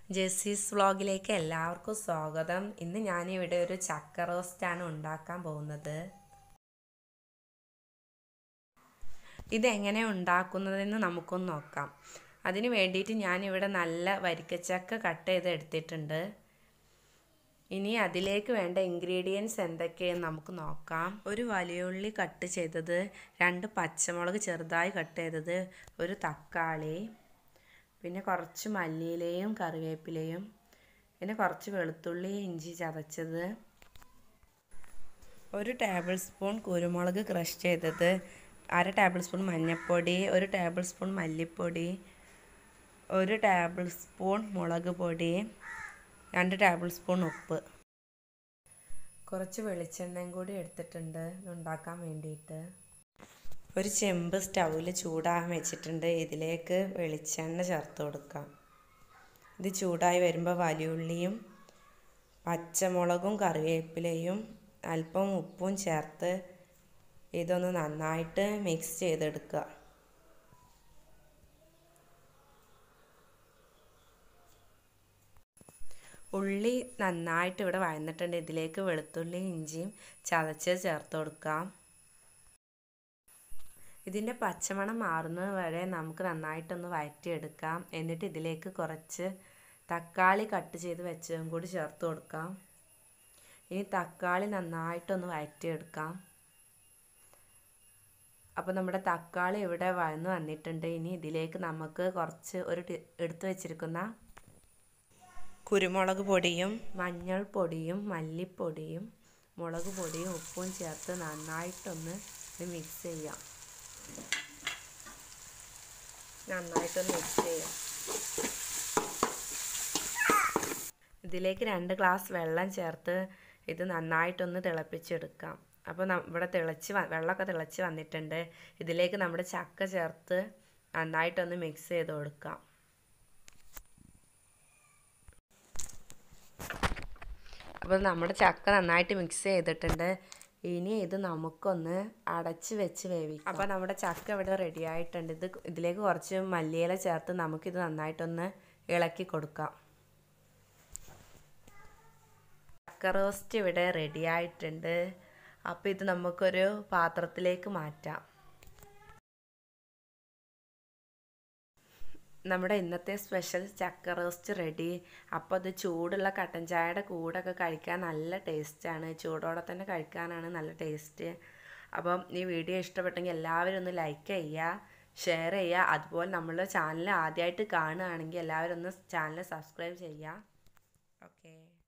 ജെസ്സിസ് വ്ളോഗിലേക്ക് എല്ലാവർക്കും സ്വാഗതം ഇന്ന് ഞാനിവിടെ ഒരു ചക്ക റോസ്റ്റാണ് ഉണ്ടാക്കാൻ പോകുന്നത് ഇതെങ്ങനെ ഉണ്ടാക്കുന്നതെന്ന് നമുക്കൊന്ന് നോക്കാം അതിന് വേണ്ടിയിട്ട് ഞാനിവിടെ നല്ല വരിക്കച്ചക്ക കട്ട് ചെയ്ത് എടുത്തിട്ടുണ്ട് ഇനി അതിലേക്ക് വേണ്ട ഇൻഗ്രീഡിയൻസ് എന്തൊക്കെയെന്ന് നമുക്ക് നോക്കാം ഒരു വലിയുള്ളി കട്ട് ചെയ്തത് രണ്ട് പച്ചമുളക് ചെറുതായി കട്ട് ചെയ്തത് ഒരു തക്കാളി പിന്നെ കുറച്ച് മല്ലിയിലയും കറിവേപ്പിലയും പിന്നെ കുറച്ച് വെളുത്തുള്ളി ഇഞ്ചി ചതച്ചത് ഒരു ടേബിൾ സ്പൂൺ കുരുമുളക് ക്രഷ് ചെയ്തത് അര ടേബിൾ സ്പൂൺ മഞ്ഞൾപ്പൊടി ഒരു ടേബിൾ സ്പൂൺ മല്ലിപ്പൊടി ഒരു ടേബിൾ സ്പൂൺ മുളക് പൊടി രണ്ട് ടേബിൾ സ്പൂൺ ഉപ്പ് കുറച്ച് വെളിച്ചെണ്ണയും കൂടി എടുത്തിട്ടുണ്ട് ഉണ്ടാക്കാൻ വേണ്ടിയിട്ട് ഒരു ചെമ്പ് സ്റ്റൗവിൽ ചൂടാകാൻ വെച്ചിട്ടുണ്ട് ഇതിലേക്ക് വെളിച്ചെണ്ണ ചേർത്ത് കൊടുക്കാം ഇത് ചൂടായി വരുമ്പോൾ വലിയുള്ളിയും പച്ചമുളകും കറിവേപ്പിലയും അല്പം ഉപ്പും ചേർത്ത് ഇതൊന്ന് നന്നായിട്ട് മിക്സ് ചെയ്തെടുക്കുക ഉള്ളി നന്നായിട്ട് ഇവിടെ വഴന്നിട്ടുണ്ട് ഇതിലേക്ക് വെളുത്തുള്ളി ഇഞ്ചിയും ചതച്ച് ചേർത്ത് കൊടുക്കാം ഇതിൻ്റെ പച്ചമണം മാറുന്നത് വരെ നമുക്ക് നന്നായിട്ടൊന്ന് വഴറ്റിയെടുക്കാം എന്നിട്ട് ഇതിലേക്ക് കുറച്ച് തക്കാളി കട്ട് ചെയ്ത് വെച്ചതും കൂടി ചേർത്ത് കൊടുക്കാം ഇനി തക്കാളി നന്നായിട്ടൊന്ന് വഴറ്റിയെടുക്കാം അപ്പോൾ നമ്മുടെ തക്കാളി ഇവിടെ വഴന്ന് വന്നിട്ടുണ്ട് ഇനി ഇതിലേക്ക് നമുക്ക് കുറച്ച് ഒരു എടുത്തു വെച്ചിരിക്കുന്ന കുരുമുളക് പൊടിയും മഞ്ഞൾപ്പൊടിയും മല്ലിപ്പൊടിയും മുളക് പൊടിയും ഉപ്പും ചേർത്ത് നന്നായിട്ടൊന്ന് മിക്സ് ചെയ്യാം നന്നായിട്ടൊന്ന് മിക്സ് ചെയ്യാം ഇതിലേക്ക് രണ്ട് ഗ്ലാസ് വെള്ളം ചേർത്ത് ഇത് നന്നായിട്ടൊന്ന് തിളപ്പിച്ചെടുക്കാം അപ്പോൾ ഇവിടെ തിളച്ച് വെള്ളമൊക്കെ തിളച്ച് വന്നിട്ടുണ്ട് ഇതിലേക്ക് നമ്മുടെ ചക്ക ചേർത്ത് നന്നായിട്ടൊന്ന് മിക്സ് ചെയ്ത് കൊടുക്കാം അപ്പോൾ നമ്മുടെ ചക്ക നന്നായിട്ട് മിക്സ് ചെയ്തിട്ടുണ്ട് ഇനി ഇത് നമുക്കൊന്ന് അടച്ച് വെച്ച് വേവിക്കാം അപ്പോൾ നമ്മുടെ ചക്ക ഇവിടെ റെഡി ആയിട്ടുണ്ട് ഇത് ഇതിലേക്ക് കുറച്ച് മല്ലിയില ചേർത്ത് നമുക്കിത് നന്നായിട്ടൊന്ന് ഇളക്കി കൊടുക്കാം ചക്ക റോസ്റ്റ് ഇവിടെ റെഡി ആയിട്ടുണ്ട് അപ്പോൾ ഇത് നമുക്കൊരു പാത്രത്തിലേക്ക് മാറ്റാം നമ്മുടെ ഇന്നത്തെ സ്പെഷ്യൽ ചക്ക റോസ്റ്റ് റെഡി അപ്പോൾ അത് ചൂടുള്ള കട്ടൻ ചായയുടെ കൂടൊക്കെ കഴിക്കാൻ നല്ല ടേസ്റ്റാണ് ചൂടോടെ തന്നെ കഴിക്കാനാണ് നല്ല ടേസ്റ്റ് അപ്പം ഈ വീഡിയോ ഇഷ്ടപ്പെട്ടെങ്കിൽ എല്ലാവരും ഒന്ന് ലൈക്ക് ചെയ്യുക ഷെയർ ചെയ്യുക അതുപോലെ നമ്മളുടെ ചാനൽ ആദ്യമായിട്ട് കാണുകയാണെങ്കിൽ എല്ലാവരും ഒന്ന് ചാനൽ സബ്സ്ക്രൈബ് ചെയ്യുക ഓക്കേ